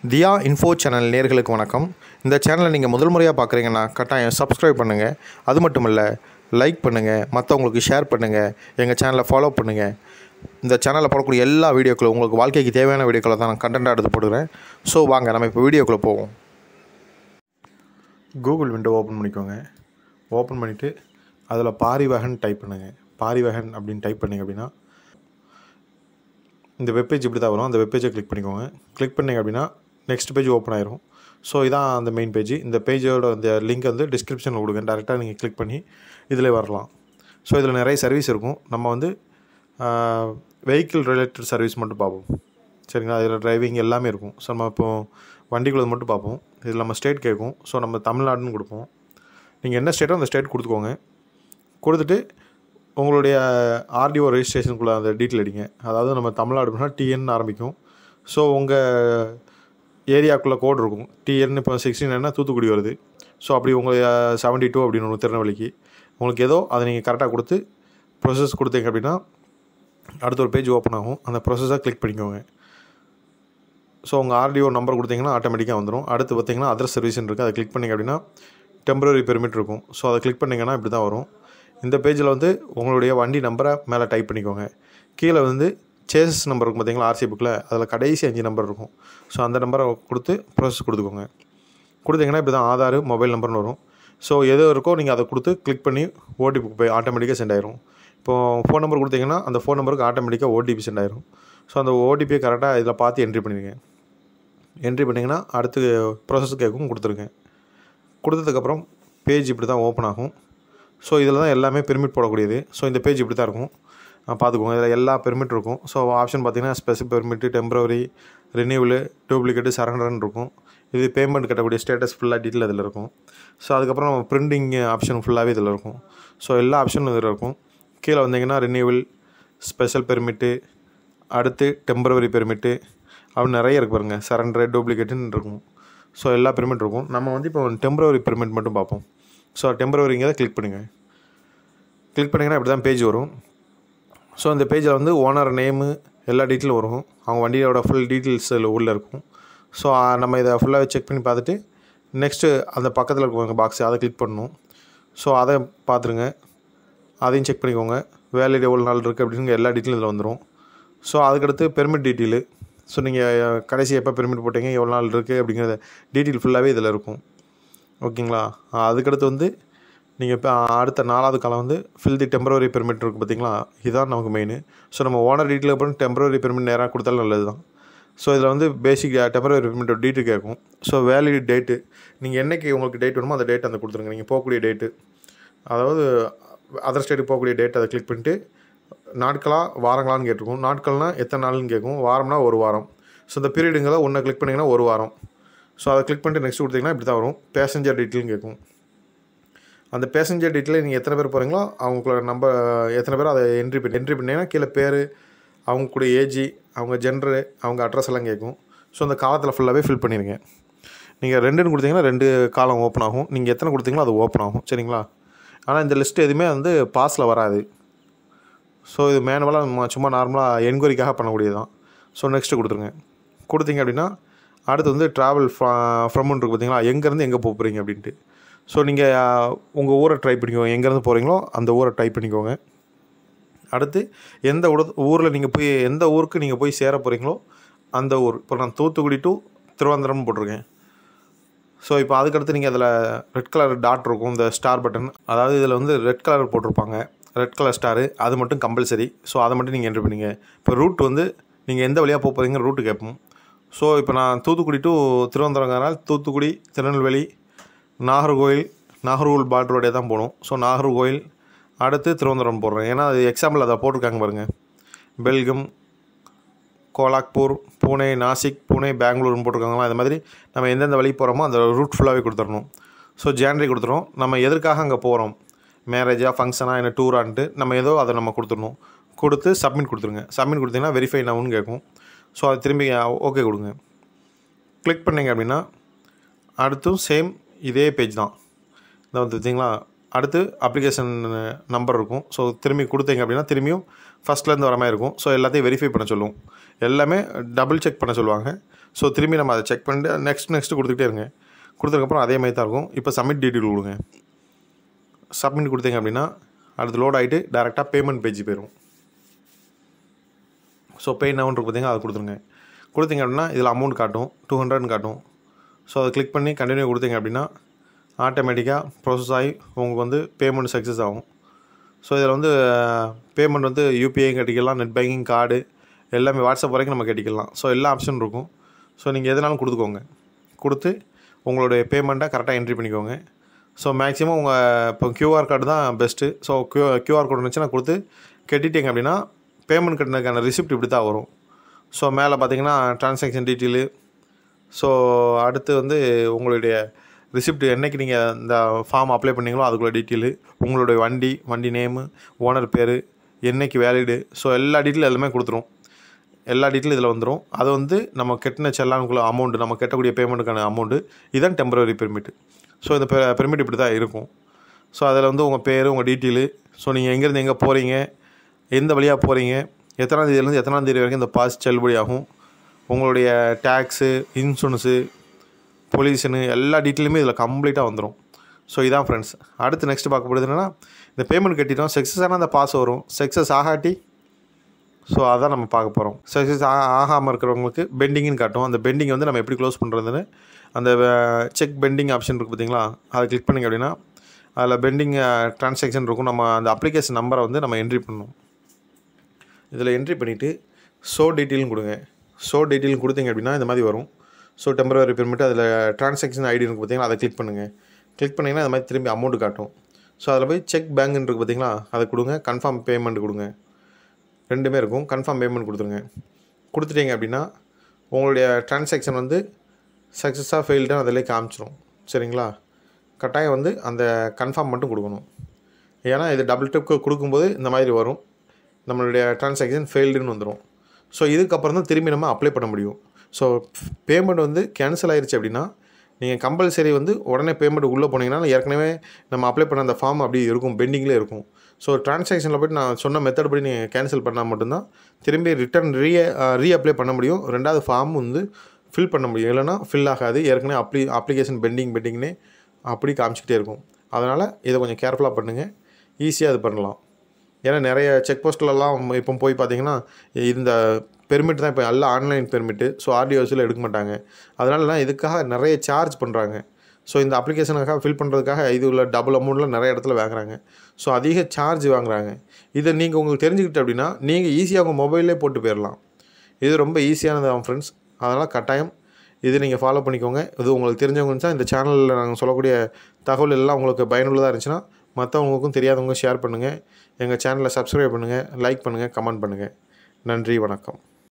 தியா info channel நேர்களுக்கு வணக்கம் இந்த சேனலை நீங்கள் முதல் முறையாக பார்க்குறீங்கன்னா கட்டாயம் சப்ஸ்கிரைப் பண்ணுங்கள் அது மட்டும் இல்லை லைக் பண்ணுங்கள் மற்றவங்களுக்கு ஷேர் பண்ணுங்கள் எங்கள் சேனலை ஃபாலோ பண்ணுங்கள் இந்த சேனலில் போடக்கூடிய எல்லா வீடியோக்களும் உங்களுக்கு வாழ்க்கைக்கு தேவையான வீடியோக்களை தான் நான் கண்டென்ட்டாக எடுத்து போடுறேன் ஸோ வாங்க நம்ம இப்போ வீடியோக்குள்ளே போவோம் கூகுள் விண்டோ ஓப்பன் பண்ணிக்கோங்க ஓப்பன் பண்ணிவிட்டு அதில் பாரிவகன் டைப் பண்ணுங்கள் பாரிவகன் அப்படின்னு டைப் பண்ணிங்க அப்படின்னா இந்த வெப்பேஜ் இப்படி தான் வரும் அந்த வெப்பேஜை கிளிக் பண்ணிக்கோங்க கிளிக் பண்ணிங்க அப்படின்னா நெக்ஸ்ட் பேஜ் ஓப்பன் ஆயிரும் ஸோ இதான் அந்த மெயின் பேஜ் இந்த பேஜோட அந்த லிங்க் வந்து டிஸ்கிரிப்ஷனில் கொடுங்க டேரெக்டாக நீங்கள் கிளிக் பண்ணி இதில் வரலாம் ஸோ இதில் நிறைய சர்வீஸ் இருக்கும் நம்ம வந்து வெஹிக்கிள் ரிலேட்டட் சர்வீஸ் மட்டும் பார்ப்போம் சரிங்களா அதில் டிரைவிங் எல்லாமே இருக்கும் ஸோ நம்ம இப்போ வண்டிக்குள்ளது மட்டும் பார்ப்போம் இதில் நம்ம ஸ்டேட் கேட்கும் ஸோ நம்ம தமிழ்நாடுன்னு கொடுப்போம் நீங்கள் என்ன ஸ்டேட்டோ அந்த ஸ்டேட் கொடுத்துக்கோங்க கொடுத்துட்டு உங்களுடைய ஆர்டிஓ ரெஜிஸ்ட்ரேஷனுக்குள்ளே அந்த டீட்டெயில் அடிங்க அதாவது நம்ம தமிழ்நாடுனா டிஎன் ஆரம்பிக்கும் ஸோ உங்கள் ஏரியாக்குள்ளே கோட் இருக்கும் டிஎன் இப்போ சிக்ஸ்டி நைன்னா தூத்துக்குடி வருது ஸோ அப்படி உங்கள் செவன்ட்டி டூ அப்படின்னு ஒன்று திருநெல்வேலிக்கு உங்களுக்கு ஏதோ அதை நீங்கள் கரெக்டாக கொடுத்து ப்ரொசஸ் கொடுத்தீங்க அப்படின்னா அடுத்த ஒரு பேஜ் ஓப்பன் ஆகும் அந்த ப்ரொசஸாக கிளிக் பண்ணிக்கோங்க ஸோ உங்கள் ஆர்டிஓ நம்பர் கொடுத்தீங்கன்னா ஆட்டோமேட்டிக்காக வந்துடும் அடுத்து பார்த்தீங்கன்னா அதர் சர்வீஸ்னு இருக்குது அதை கிளிக் பண்ணிங்க அப்படின்னா டெம்பரரி பெர்மிட் இருக்கும் ஸோ அதை கிளிக் பண்ணிங்கன்னா இப்படி தான் வரும் இந்த பேஜில் வந்து உங்களுடைய வண்டி நம்பரை மேலே டைப் பண்ணிக்கோங்க கீழே வந்து சேசஸ் நம்பர் இருக்கும் பார்த்தீங்களா ஆர்சி புக்கில் அதில் கடைசி அஞ்சு நம்பர் இருக்கும் ஸோ அந்த நம்பரை கொடுத்து ப்ரோசஸ் கொடுத்துக்கோங்க கொடுத்தீங்கன்னா இப்படி தான் ஆதார் மொபைல் நம்பர்னு வரும் ஸோ எது இருக்கோ நீங்கள் அதை கொடுத்து கிளிக் பண்ணி ஓடிபி போய் ஆட்டோமேட்டிக்காக சென்ட் ஆயிரும் இப்போது ஃபோன் நம்பர் கொடுத்தீங்கன்னா அந்த ஃபோன் நம்பருக்கு ஆட்டோமேட்டிக்காக ஓடிபி சென்ட் ஆயிரும் ஸோ அந்த ஓடிபியை கரெக்டாக இதில் பார்த்து என்ட்ரி பண்ணிடுங்க என்ட்ரி பண்ணிங்கன்னா அடுத்து ப்ராசஸ் கேட்கும் கொடுத்துருங்க கொடுத்ததுக்கப்புறம் பேஜ் இப்படி தான் ஓப்பன் ஆகும் ஸோ இதில் தான் எல்லாமே பெர்மிட் போடக்கூடியது ஸோ இந்த பேஜ் இப்படி தான் இருக்கும் பார்த்துக்கோங்க இதில் எல்லா பெர்மிட் இருக்கும் ஸோ ஆப்ஷன் பார்த்தீங்கன்னா specific permit temporary renewal duplicate சரண்டர்னு இருக்கும் இது பேமெண்ட் கட்டக்கூடிய ஸ்டேட்டஸ் ஃபுல்லாக டீட்டெயில் இதில் இருக்கும் ஸோ அதுக்கப்புறம் நம்ம பிரிண்டிங் ஆப்ஷன் ஃபுல்லாகவே இதில் இருக்கும் ஸோ எல்லா ஆப்ஷனும் இதில் இருக்கும் கீழே வந்தீங்கன்னா ரினியூவல் ஸ்பெஷல் பெர்மிட்டு அடுத்து டெம்பரவரி பெர்மிட்டு அப்படின்னு நிறைய இருக்கு பாருங்கள் சரண்டர் டூப்ளிகேட்டுன்னு இருக்கும் ஸோ எல்லா பெர்மிட் இருக்கும் நம்ம வந்து இப்போ டெம்பரவரி பெர்மிட் மட்டும் பார்ப்போம் ஸோ டெம்பரவரிங்கிறத கிளிக் பண்ணுங்கள் கிளிக் பண்ணிங்கன்னா இப்படி தான் பேஜ் வரும் ஸோ இந்த பேஜில் வந்து ஓனர் நேமு எல்லா டீட்டெயிலும் வரும் அவங்க வண்டியோட ஃபுல் டீட்டெயில்ஸ் அதில் உள்ளே இருக்கும் ஸோ நம்ம இதை ஃபுல்லாகவே செக் பண்ணி பார்த்துட்டு நெக்ஸ்ட்டு அந்த பக்கத்தில் இருக்க பாக்ஸ் அதை கிளிக் பண்ணணும் ஸோ அதை பார்த்துருங்க அதையும் செக் பண்ணிக்கோங்க வேலிட் எவ்வளோ நாள் இருக்குது அப்படின்னு எல்லா டீட்டெயிலும் இதில் வந்துடும் ஸோ அதுக்கடுத்து பெர்மிட் டீட்டெயிலு ஸோ நீங்கள் கடைசி எப்போ பெர்மிட் போட்டீங்க எவ்வளோ நாள் இருக்குது அப்படிங்கிறத டீட்டெயில் ஃபுல்லாகவே இதில் இருக்கும் ஓகேங்களா அதுக்கடுத்து வந்து நீங்கள் இப்போ அடுத்த நாலாவது காலம் வந்து ஃபில் தி டெம்பரவரி பெர்மிட் இருக்குது பார்த்தீங்களா இதுதான் நமக்கு மெயின் ஸோ நம்ம ஓனர் டீட்டெயில் அப்புறம் டெம்பரவரி பெர்மிட் நேராக கொடுத்தாலும் நல்லது தான் ஸோ இதில் வந்து பேசிக் டெம்பரவரி பெர்மிட்டோட டீட்டு கேட்கும் ஸோ வேலிட் டேட்டு நீங்கள் என்றைக்கு உங்களுக்கு டேட் வேணுமோ அந்த டேட் அந்த கொடுத்துருங்க நீங்கள் போகக்கூடிய டேட்டு அதாவது அதர் ஸ்டேட்டுக்கு போகக்கூடிய டேட் அதை கிளிக் பண்ணிட்டு நாட்களாக வாரங்களான்னு கேட்டிருக்கும் நாட்கள்னால் எத்தனை நாள்னு கேட்கும் வாரம்னா ஒரு வாரம் ஸோ இந்த பீரியடுங்கிறத ஒன்றை கிளிக் பண்ணிங்கன்னா ஒரு வாரம் ஸோ அதை கிளிக் பண்ணிட்டு நெக்ஸ்ட் கொடுத்தீங்கன்னா இப்படி தான் வரும் பேசஞ்சர் டீட்டெயில்னு கேட்கும் அந்த பேசஞ்சர் டீட்டெயில் நீங்கள் எத்தனை பேர் போகிறீங்களோ அவங்களோட நம்பர் எத்தனை பேர் அதை என்ட்ரி பண்ணி என்ட்ரி பண்ணிங்கன்னா கீழே பேர் அவங்க கூட ஏஜி அவங்க ஜென்ரு அவங்க அட்ரஸ் எல்லாம் கேட்கும் ஸோ அந்த காலத்தில் ஃபுல்லாகவே ஃபில் பண்ணிடுங்க நீங்கள் ரெண்டுன்னு கொடுத்தீங்கன்னா ரெண்டு காலம் ஓப்பன் ஆகும் நீங்கள் எத்தனை கொடுத்தீங்களோ அது ஓப்பன் ஆகும் சரிங்களா ஆனால் இந்த லிஸ்ட் எதுவுமே வந்து பாஸில் வராது ஸோ இது மேனுவலாக சும்மா நார்மலாக என்கொயரிக்காக பண்ணக்கூடியது தான் ஸோ நெக்ஸ்ட்டு கொடுத்துருங்க கொடுத்தீங்க அப்படின்னா அடுத்து வந்து ட்ராவல் ஃப்ரம்னு இருக்குது பார்த்தீங்களா எங்கேருந்து எங்கே போகிறீங்க அப்படின்ட்டு ஸோ நீங்கள் உங்கள் ஊரை ட்ரை பண்ணிக்கோங்க எங்கேருந்து போகிறீங்களோ அந்த ஊரை டைப் பண்ணிக்கோங்க அடுத்து எந்த உட ஊரில் நீங்கள் போய் எந்த ஊருக்கு நீங்கள் போய் சேர போகிறீங்களோ அந்த ஊர் இப்போ நான் தூத்துக்குடி டு திருவனந்தபுரம் போட்டிருக்கேன் ஸோ இப்போ அதுக்கடுத்து நீங்கள் அதில் ரெட் கலர் டாட் இருக்கும் இந்த ஸ்டார் பட்டன் அதாவது இதில் வந்து ரெட் கலர் போட்டிருப்பாங்க ரெட் கலர் ஸ்டாரு அது மட்டும் கம்பல்சரி ஸோ அதை மட்டும் நீங்கள் என்ட்ரி பண்ணிங்க இப்போ ரூட் வந்து நீங்கள் எந்த வழியாக போக போகிறீங்க ரூட்டு கேட்போம் ஸோ இப்போ நான் தூத்துக்குடி டு திருவனந்தபுரங்கிறனால தூத்துக்குடி திருநெல்வேலி நாகர்கோவில் நாகர்கோவில் பார்டரோடே தான் போகணும் ஸோ நாகர்கோவில் அடுத்து திருவனந்தபுரம் போடுறேன் ஏன்னா அது எக்ஸாம்பிள் அதை போட்டிருக்காங்க பாருங்கள் பெல்கம் கோலாக்பூர் பூனே நாசிக் பூனே பெங்களூர்னு போட்டிருக்காங்களா அது மாதிரி நம்ம எந்தெந்த வழி போகிறோமோ அந்த ரூட் ஃபுல்லாகவே கொடுத்துடணும் ஸோ ஜான்வரி கொடுத்துரும் நம்ம எதற்காக அங்கே போகிறோம் மேரேஜாக ஃபங்க்ஷனாக என்ன டூரான்ட்டு நம்ம ஏதோ அதை நம்ம கொடுத்துடணும் கொடுத்து சப்மிட் கொடுத்துருங்க சப்மிட் கொடுத்தீங்கன்னா வெரிஃபை நவுன்னு கேட்கும் ஸோ அது திரும்பி ஓகே கொடுங்க கிளிக் பண்ணிங்க அப்படின்னா அடுத்தும் சேம் இதே பேஜ் தான் இதை வந்து பார்த்தீங்களா அடுத்து அப்ளிகேஷன் நம்பர் இருக்கும் ஸோ திரும்பி கொடுத்தீங்க அப்படின்னா திரும்பியும் ஃபஸ்ட்லேருந்து வர மாதிரி இருக்கும் ஸோ எல்லாத்தையும் வெரிஃபை பண்ண சொல்லுவோம் எல்லாமே டபுள் செக் பண்ண சொல்லுவாங்க ஸோ திரும்பி நம்ம அதை செக் பண்ணிட்டு நெக்ஸ்ட் நெக்ஸ்ட் கொடுத்துக்கிட்டே இருங்க கொடுத்ததுக்கப்புறம் அதே மாதிரி தான் இருக்கும் இப்போ சப்மிட் டீட்டெயில் கொடுங்க சப்மிட் கொடுத்தீங்க அப்படின்னா அடுத்து லோட் ஆகிட்டு டேரெக்டாக பேமெண்ட் பேஜ் போயிடும் ஸோ பே நவுன் இருக்கு பார்த்தீங்கன்னா அதை கொடுத்துருங்க கொடுத்தீங்க அப்படின்னா இதில் அமௌண்ட் காட்டும் டூ ஹண்ட்ரட்னு காட்டும் ஸோ அதை கிளிக் பண்ணி கண்டினியூ கொடுத்தீங்க அப்படின்னா ஆட்டோமேட்டிக்காக ப்ராசஸ் ஆகி உங்களுக்கு வந்து பேமெண்ட் சக்ஸஸ் ஆகும் ஸோ இதில் வந்து பேமெண்ட் வந்து யூபிஐ கட்டிக்கலாம் நெட் பேங்கிங் கார்டு எல்லாமே வாட்ஸ்அப் வரைக்கும் நம்ம கட்டிக்கலாம் ஸோ எல்லா ஆப்ஷன் இருக்கும் ஸோ நீங்கள் எதுனாலும் கொடுத்துக்கோங்க கொடுத்து உங்களுடைய பேமெண்ட்டை கரெக்டாக என்ட்ரி பண்ணிக்கோங்க ஸோ மேக்ஸிமம் உங்கள் இப்போ க்யூஆர் கார்டு தான் best so Q QR code இருந்துச்சுன்னா கொடுத்து கட்டிட்டீங்க அப்படின்னா பேமெண்ட் கட்டினதுக்கான ரிசிப்ட் இப்படி தான் வரும் ஸோ மேலே பார்த்தீங்கன்னா ட்ரான்சாக்ஷன் டீட்டெயிலு ஸோ அடுத்து வந்து உங்களுடைய ரிசிப்ட் என்னைக்கு நீங்கள் இந்த ஃபார்ம் அப்ளை பண்ணீங்களோ அதுக்குள்ள டீட்டெயிலு உங்களுடைய வண்டி வண்டி நேமு ஓனர் பேர் என்னைக்கு வேலிடு ஸோ எல்லா டீட்டெயில் எல்லாமே கொடுத்துரும் எல்லா டீட்டெயிலும் இதில் வந்துடும் அது வந்து நம்ம கட்டின செல்லானுக்குள்ள அமௌண்ட்டு நம்ம கட்டக்கூடிய பேமெண்ட்டுக்கான அமௌண்ட்டு இதுதான் டெம்பரரி பெர்மிட் ஸோ இந்த பெர்மிட் இப்படி தான் இருக்கும் ஸோ அதில் வந்து உங்கள் பேர் உங்கள் டீட்டெயிலு ஸோ நீங்கள் எங்கேருந்து எங்கே போகிறீங்க எந்த வழியாக போகிறீங்க எத்தனாம் தேதியிலேருந்து எத்தனாம் தேதி வரைக்கும் இந்த பாஸ் செல்லுபடி ஆகும் உங்களுடைய டேக்ஸு இன்சூரன்ஸு பொல்யூஷனு எல்லா டீட்டெயிலுமே இதில் கம்ப்ளீட்டாக வந்துடும் ஸோ இதான் ஃப்ரெண்ட்ஸ் அடுத்து நெக்ஸ்ட் பார்க்க போகிறது என்னென்னா இந்த பேமெண்ட் கட்டிட்டோம் சக்ஸஸ் ஆனால் அந்த பாஸ் வரும் சக்ஸஸ் ஆகாட்டி ஸோ அதான் நம்ம பார்க்க போகிறோம் சக்ஸஸ் ஆ ஆகாமல் இருக்கிறவங்களுக்கு பெண்டிங்னு காட்டும் அந்த பெண்டிங் வந்து நம்ம எப்படி க்ளோஸ் பண்ணுறதுன்னு அந்த செக் பெண்டிங் ஆப்ஷன் இருக்குது பார்த்தீங்களா அதை கிளிக் பண்ணிங்க அப்படின்னா அதில் பெண்டிங் ட்ரான்சாக்ஷன் இருக்கும் நம்ம அந்த அப்ளிகேஷன் நம்பரை வந்து நம்ம என்ட்ரி பண்ணணும் இதில் என்ட்ரி பண்ணிவிட்டு ஷோ டீட்டெயிலும் கொடுங்க ஷோ டீட்டெயில் கொடுத்தீங்க அப்படின்னா இந்த மாதிரி வரும் ஸோ டெம்பரரி பெர்மிட் அதில் ட்ரான்சாக்ஷன் ஐடி இருக்குது பார்த்தீங்களா அதை கிளிக் பண்ணுங்கள் கிளிக் பண்ணிங்கன்னா இந்த மாதிரி திரும்பி அமௌண்ட் காட்டும் ஸோ அதில் போய் செக் பேங்க்னு இருக்குது பார்த்தீங்களா அதை கொடுங்க கன்ஃபார்ம் பேமெண்ட் கொடுங்க ரெண்டுமே இருக்கும் கன்ஃபார்ம் பேமெண்ட் கொடுத்துருங்க கொடுத்துட்டீங்க அப்படின்னா உங்களுடைய ட்ரான்சாக்ஷன் வந்து சக்ஸஸாக ஃபெயில்டாக அதிலே காமிச்சிரும் சரிங்களா கட்டாயம் வந்து அந்த கன்ஃபார்ம் மட்டும் கொடுக்கணும் ஏன்னா இது டபுள் டெப்க்கு கொடுக்கும்போது இந்த மாதிரி வரும் நம்மளுடைய ட்ரான்சாக்ஷன் ஃபெயில்டுன்னு வந்துடும் ஸோ இதுக்கப்புறம் தான் திரும்பி நம்ம அப்ளை பண்ண முடியும் ஸோ பேமெண்ட் வந்து கேன்சல் ஆயிருச்சு அப்படின்னா நீங்கள் கம்பல்சரி வந்து உடனே பேமெண்ட் உள்ளே போனீங்கன்னா ஏற்கனவே நம்ம அப்ளை பண்ண அந்த ஃபார்ம் அப்படி இருக்கும் பெண்டிங்கில் இருக்கும் ஸோ ட்ரான்சாக்ஷனில் போய்ட்டு நான் சொன்ன மெத்தட் படி நீங்கள் கேன்சல் பண்ணால் மட்டும்தான் திரும்பி ரிட்டர்ன் ரீ ரீ அப்ளை பண்ண முடியும் ரெண்டாவது ஃபார்ம் வந்து ஃபில் பண்ண முடியும் இல்லைனா ஃபில் ஆகாது ஏற்கனவே அப்ளி அப்ளிகேஷன் பெண்டிங் பெண்டிங்னே அப்படி காமிச்சிக்கிட்டே இருக்கும் அதனால் இதை கொஞ்சம் கேர்ஃபுல்லாக பண்ணுங்கள் ஈஸியாக இது பண்ணலாம் ஏன்னா நிறைய செக் போஸ்ட்லலாம் இப்போ போய் பார்த்தீங்கன்னா இந்த பெர்மிட் தான் இப்போ எல்லாம் ஆன்லைன் பெர்மிட்டு ஸோ ஆர்டிஓஸில் எடுக்க மாட்டாங்க அதனாலலாம் இதுக்காக நிறைய சார்ஜ் பண்ணுறாங்க ஸோ இந்த அப்ளிகேஷனுக்காக ஃபில் பண்ணுறதுக்காக இது உள்ள டபுள் அமௌண்ட்டில் நிறைய இடத்துல வாங்குறாங்க ஸோ அதிக சார்ஜ் வாங்குறாங்க இதை நீங்கள் உங்களுக்கு தெரிஞ்சுக்கிட்டு அப்படின்னா நீங்கள் ஈஸியாக உங்கள் மொபைல்லே போட்டு போயிடலாம் இது ரொம்ப ஈஸியானது தான் ஃப்ரெண்ட்ஸ் அதனால் கட்டாயம் இது நீங்கள் ஃபாலோ பண்ணிக்கோங்க இது உங்களுக்கு தெரிஞ்சவங்க இருந்துச்சா இந்த சேனலில் நாங்கள் சொல்லக்கூடிய தகவல் எல்லாம் உங்களுக்கு பயனுள்ளதாக இருந்துச்சுன்னா மற்றவங்களுக்கும் தெரியாதவங்க ஷேர் பண்ணுங்கள் எங்கள் சேனலை சப்ஸ்கிரைப் பண்ணுங்கள் லைக் பண்ணுங்கள் கமெண்ட் பண்ணுங்கள் நன்றி வணக்கம்